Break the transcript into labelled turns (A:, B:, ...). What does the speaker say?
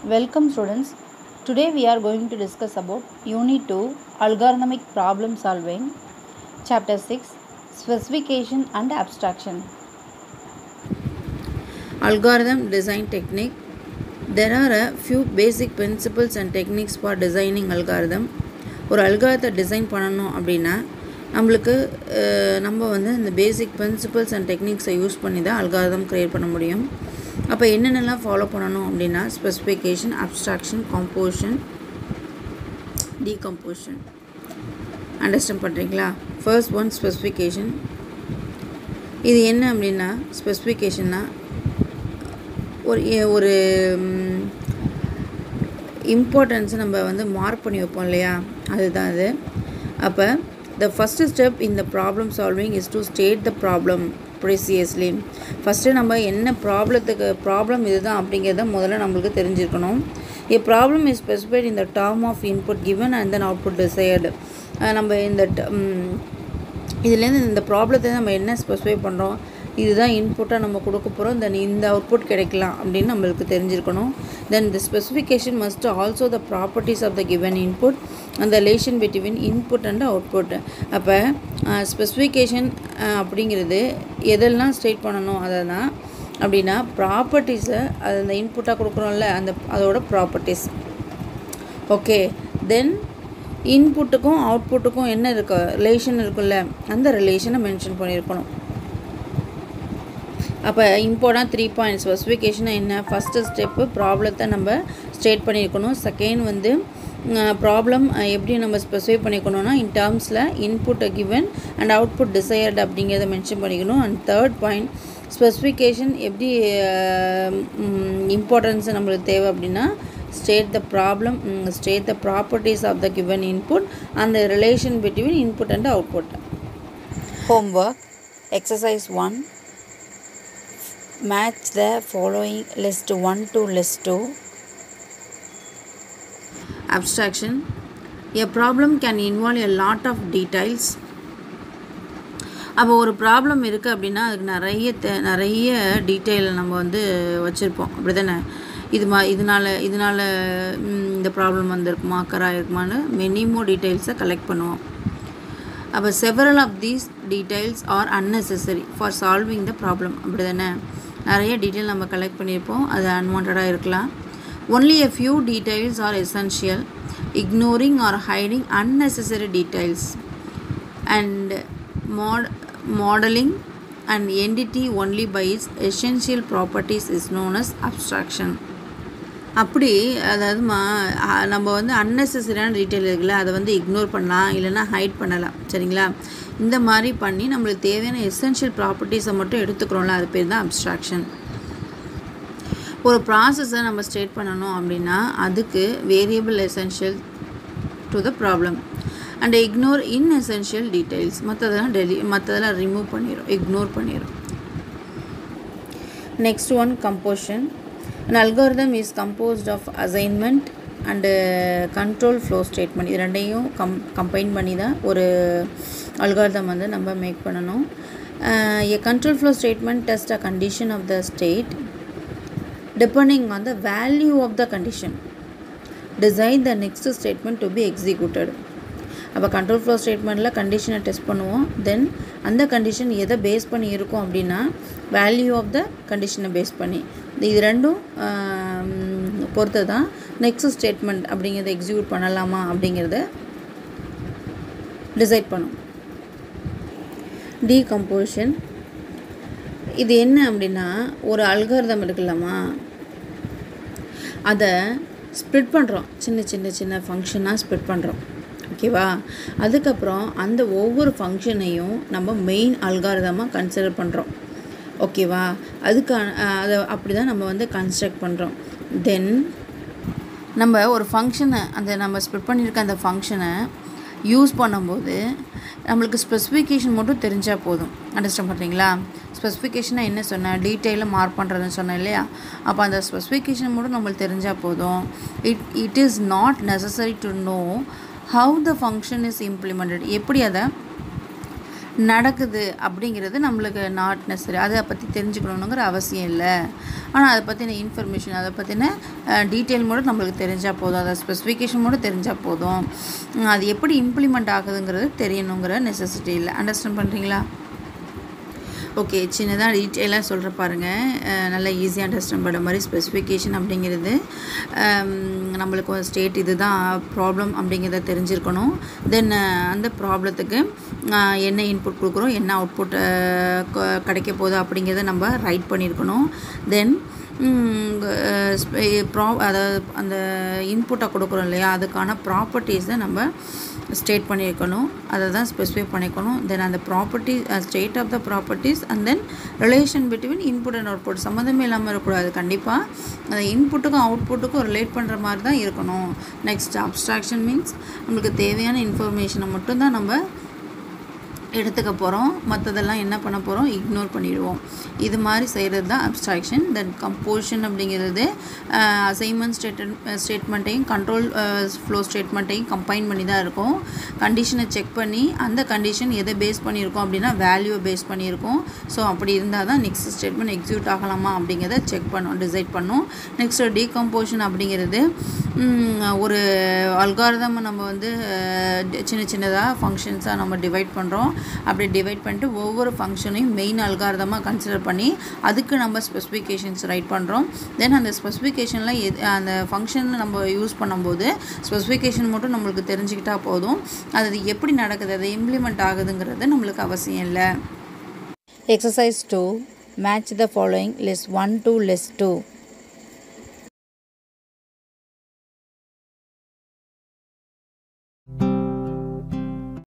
A: Welcome students. Today we are going to discuss about Unit 2 Algorithmic Problem Solving, Chapter 6 Specification and Abstraction.
B: Algorithm design technique. There are a few basic principles and techniques for designing algorithm. ஒரு அல்காரத்தை design பண்ணணும் அப்படின்னா நம்மளுக்கு அஹ், நம்ம வந்து இந்த basic principles and டெக்னிக்ஸை use பண்ணி தான் அல்காரதம் க்ரியேட் பண்ண முடியும் அப்போ என்னென்னலாம் ஃபாலோ பண்ணணும் அப்படின்னா specification abstraction composition decomposition understand பண்ணுறீங்களா ஃபர்ஸ்ட் ஒன் ஸ்பெசிஃபிகேஷன் இது என்ன அப்படின்னா ஸ்பெசிஃபிகேஷன்னா ஒரு எ- ஒரு இம்பார்ட்டன்ஸை நம்ம வந்து மார்க் பண்ணி வைப்போம் இல்லையா அதுதான் அது அப்போ த ஃபஸ்ட்டு ஸ்டெப் இந்த problem solving is to state the problem precisely first நம்ம என்ன ப்ராப்ளத்துக்கு ப்ராப்ளம் இதுதான் அப்படிங்கிறத முதல்ல நம்மளுக்கு தெரிஞ்சிருக்கணும் ஏ ப்ராப்ளம் இஸ் ஸ்பெசிஃபைட் இந்த term of input given and then output desired நம்ம இந்த ட- ம், இதுலேருந்து இந்த ப்ராப்ளத்தை நம்ம என்ன ஸ்பெசிஃபை பண்ணுறோம் இதுதான் இன்புட்டாக நம்ம கொடுக்க போகிறோம் தென் இந்த அவுட்புட் கிடைக்கலாம் அப்படின்னு நம்மளுக்கு தெரிஞ்சிருக்கணும் then the specification must also the properties of the given input அந்த relation between input and output அப்போ ஸ்பெசிஃபிகேஷன் அப்படிங்கிறது எதெல்லாம் ஸ்டேட் பண்ணணும் அதை தான் அப்படின்னா ப்ராப்பர்ட்டிஸை அது அந்த இன்புட்டாக கொடுக்குறோம்ல அந்த அதோட ப்ராப்பர்ட்டிஸ் ஓகே தென் இன்புட்டுக்கும் அவுட்புட்டுக்கும் என்ன இருக்கு ரிலேஷன் இருக்குல்ல அந்த ரிலேஷனை மென்ஷன் பண்ணியிருக்கணும் அப்போ இம்பார்ட்டன் த்ரீ பாயிண்ட்ஸ் ஸ்பெசிஃபிகேஷன் என்ன ஃபஸ்ட்டு ஸ்டெப்பு ப்ராப்ளத்தை நம்ம ஸ்டேட் பண்ணியிருக்கணும் செகண்ட் வந்து ப்ராப்ளம் எப்படி நம்ம ஸ்பெசிஃபை பண்ணிக்கணும்னா இன் டேர்ம்ஸில் input given and output desired அப்படிங்கிறத மென்ஷன் பண்ணிக்கணும் அண்ட் தேர்ட் பாயிண்ட் ஸ்பெசிஃபிகேஷன் எப்படி இம்பார்ட்டன்ஸ் நம்மளுக்கு தேவை அப்படின்னா state the problem state the properties of the given input அந்த relation between input and output homework exercise one match the following list 1 to list 2 abstraction a problem can involve a lot of details அப்போ ஒரு problem இருக்குது அப்படின்னா அதுக்கு நிறைய தே நிறைய detail நம்ம வந்து வச்சுருப்போம் அப்படி தானே இது மா இதனால் இதனால் இந்த ப்ராப்ளம் வந்திருக்குமா கரா இருக்குமான்னு மெனி மோர் டீட்டெயில்ஸை கலெக்ட் பண்ணுவோம் அப்போ several of these details are unnecessary for solving the problem அப்படி தானே நிறைய டீட்டெயில் நம்ம கலெக்ட் பண்ணியிருப்போம் அது அன்வான்டாக இருக்கலாம் only a few details are essential ignoring or hiding unnecessary details and mod modeling an entity only by its essential properties is known as abstraction அப்படி அதாவது மா அ- நம்ம வந்து அன்னெசரியான டீட்டெயில் இருக்குல்ல அதை வந்து இக்னோர் பண்ணலாம் இல்லைன்னா ஹைட் பண்ணலாம் சரிங்களா இந்த மாதிரி பண்ணி நம்மளுக்கு தேவையான எசென்ஷியல் ப்ராப்பர்ட்டிஸை மட்டும் எடுத்துக்கிறோம்ல அது பேர் தான் அப்ஸ்ட்ராக்ஷன் ஒரு ப்ராசஸை நம்ம ஸ்டேட் பண்ணணும் அப்படின்னா அதுக்கு variable essential to the problem and ignore inessential details மற்றதெல்லாம் டெலி மற்றதெல்லாம் ரிமூவ் பண்ணிடும் இக்னோர் பண்ணிடும் Next one composition. An algorithm is composed of assignment and uh, control flow statement இது ரெண்டையும் கம் கம்பைன் பண்ணி தான் ஒரு அல்காரிதம் வந்து நம்ம மேக் பண்ணணும் a control flow statement test a condition of the state depending on the value of the condition design the next statement to be executed அப்போ control flow ஸ்டேட்மெண்ட்டில் கண்டிஷனை டெஸ்ட் பண்ணுவோம் தென் அந்த கண்டிஷன் எதை பேஸ் பண்ணி இருக்கும் அப்படின்னா வேல்யூ ஆஃப் த கண்டிஷனை பேஸ் பண்ணி இது ரெண்டும் ஆம், பொறுத்து தான் நெக்ஸ்ட் ஸ்டேட்மெண்ட் அப்படிங்கிறத எக்ஸிக்யூட் பண்ணலாமா அப்படிங்கிறத டிசைட் பண்ணும் டீகம்போஷன் இது என்ன அப்படின்னா ஒரு அல்காரிதம் இருக்குல்லம்மா அதை ஸ்ப்ளிட் பண்ணுறோம் சின்ன சின்ன சின்ன ஃபங்க்ஷனாக ஸ்ப்ளிட் பண்ணுறோம் ஓகேவா அதுக்கப்புறம் அந்த ஒவ்வொரு ஃபங்க்ஷனையும் நம்ம மெயின் அல்காரிதமாக கன்சிடர் பண்ணுறோம் ஓகேவா அதுக்கான அஹ், அதை அப்படி தான் நம்ம வந்து கன்ஸ்ட்ரக்ட் பண்ணுறோம் தென் நம்ம ஒரு ஃபங்க்ஷனை அந்த நம்ம ஸ்ப்ளிட் பண்ணியிருக்க அந்த ஃபங்க்ஷனை யூஸ் பண்ணும்போது நம்மளுக்கு ஸ்பெசிஃபிகேஷன் மட்டும் தெரிஞ்சால் போதும் அண்டர்ஸ்டாண்ட் பண்ணுறீங்களா ஸ்பெசிஃபிகேஷனை என்ன சொன்னேன் டீட்டெயிலில் மார்க் பண்ணுறதுன்னு சொன்னேன் இல்லையா அப்போ அந்த ஸ்பெசிஃபிகேஷன் மட்டும் நம்மளுக்கு தெரிஞ்சால் போதும் it it is not necessary to know how the function is implemented எப்படி அதை நடக்குது அப்படிங்கிறது நம்மளுக்கு நாட் நெசரி அதை பற்றி தெரிஞ்சுக்கணுங்கிற அவசியம் இல்லை ஆனால் அதை பற்றின இன்ஃபர்மேஷன் அதை பற்றின டீட்டெயில் மட்டும் நம்மளுக்கு தெரிஞ்சால் போதும் அதை ஸ்பெசிஃபிகேஷன் மட்டும் தெரிஞ்சால் போதும் உம், அது எப்படி இம்ப்ளிமெண்ட் ஆகுதுங்கிறது தெரியணுங்கிற நெசசிட்டி இல்லை அண்டர்ஸ்டாண்ட் பண்ணுறீங்களா ஓகே சின்னதாக டீட்டெயிலாக சொல்கிற பாருங்கள் அஹ் நல்லா ஈஸியாக அண்டர்ஸ்டாண்ட் பண்ணுற மாதிரி ஸ்பெசிஃபிகேஷன் அப்படிங்கிறது ஹம், நம்மளுக்கு ஒரு ஸ்டேட் இதுதான் ப்ராப்ளம் அப்படிங்கிறத தெரிஞ்சிருக்கணும் தென் அந்த ப்ராப்ளத்துக்கு என்ன இன்புட் கொடுக்குறோம் என்ன அவுட்புட் கிடைக்க போகுது அப்படிங்கிறத நம்ம ரைட் பண்ணியிருக்கணும் தென் ப்ரா அதாவது அந்த இன்புட்டை கொடுக்குறோம் இல்லையா அதுக்கான ப்ராப்பர்ட்டிஸை நம்ம ஸ்டேட் பண்ணியிருக்கணும் அதை தான் ஸ்பெசிஃபை பண்ணிக்கணும் தென் அந்த property state of the properties and then relation between input and output சம்மந்தமே இல்லாமல் இருக்கக்கூடாது கண்டிப்பாக அந்த இன்புட்டுக்கும் அவுட்புட்டுக்கும் ரிலேட் பண்ணுற மாதிரி தான் இருக்கணும் நெக்ஸ்ட் அப்ஸ்ட்ராக்ஷன் மீன்ஸ் நம்மளுக்கு தேவையான இன்ஃபர்மேஷனை மட்டும்தான் நம்ம எடுத்துக்க போகிறோம் மற்றதெல்லாம் என்ன பண்ண போகிறோம் இக்னோர் பண்ணிடுவோம் இது மாதிரி செய்கிறது தான் அப்ஸ்ட்ராக்ஷன் தென் கம்போஷன் அப்படிங்கிறது அசைன்மெண்ட் ஸ்டேட்மெண்ட் ஸ்டேட்மெண்ட்டையும் கண்ட்ரோல் ஃப்ளோ ஸ்டேட்மெண்ட்டையும் கம்பைன் பண்ணி தான் இருக்கும் கண்டிஷனை செக் பண்ணி அந்த கண்டிஷன் எதை பேஸ் பண்ணியிருக்கோம் அப்படின்னா வேல்யூவை பேஸ் பண்ணியிருக்கோம் ஸோ அப்படி இருந்தால் தான் நெக்ஸ்ட் ஸ்டேட்மெண்ட் எக்ஸிக்யூட் ஆகலாமா அப்படிங்கிறத செக் பண்ணோம் டிசைட் பண்ணோம் நெக்ஸ்ட் டீகம்போஷன் அப்படிங்கிறது ம், ஒரு அல்காரதம் நம்ம வந்து அஹ், சின்ன சின்னதாக ஃபங்க்ஷன்ஸாக நம்ம டிவைட் பண்ணுறோம் அப்படி டிவைட் பண்ணிட்டு ஒவ்வொரு ஃபங்க்ஷனையும் மெயின் அல்காரதமாக கன்சிடர் பண்ணி அதுக்கு நம்ம ஸ்பெசிஃபிகேஷன்ஸ் ரைட் பண்ணுறோம் தென் அந்த ஸ்பெசிஃபிகேஷனில் எது அந்த ஃபங்க்ஷனில் நம்ம யூஸ் பண்ணும்போது ஸ்பெசிஃபிகேஷன் மட்டும் நம்மளுக்கு தெரிஞ்சுக்கிட்டா போதும் அது எப்படி நடக்குது அது இம்ப்ளிமெண்ட் ஆகுதுங்கிறது நம்மளுக்கு அவசியம் இல்லை
A: Exercise 2 Match the following list 1 to list 2.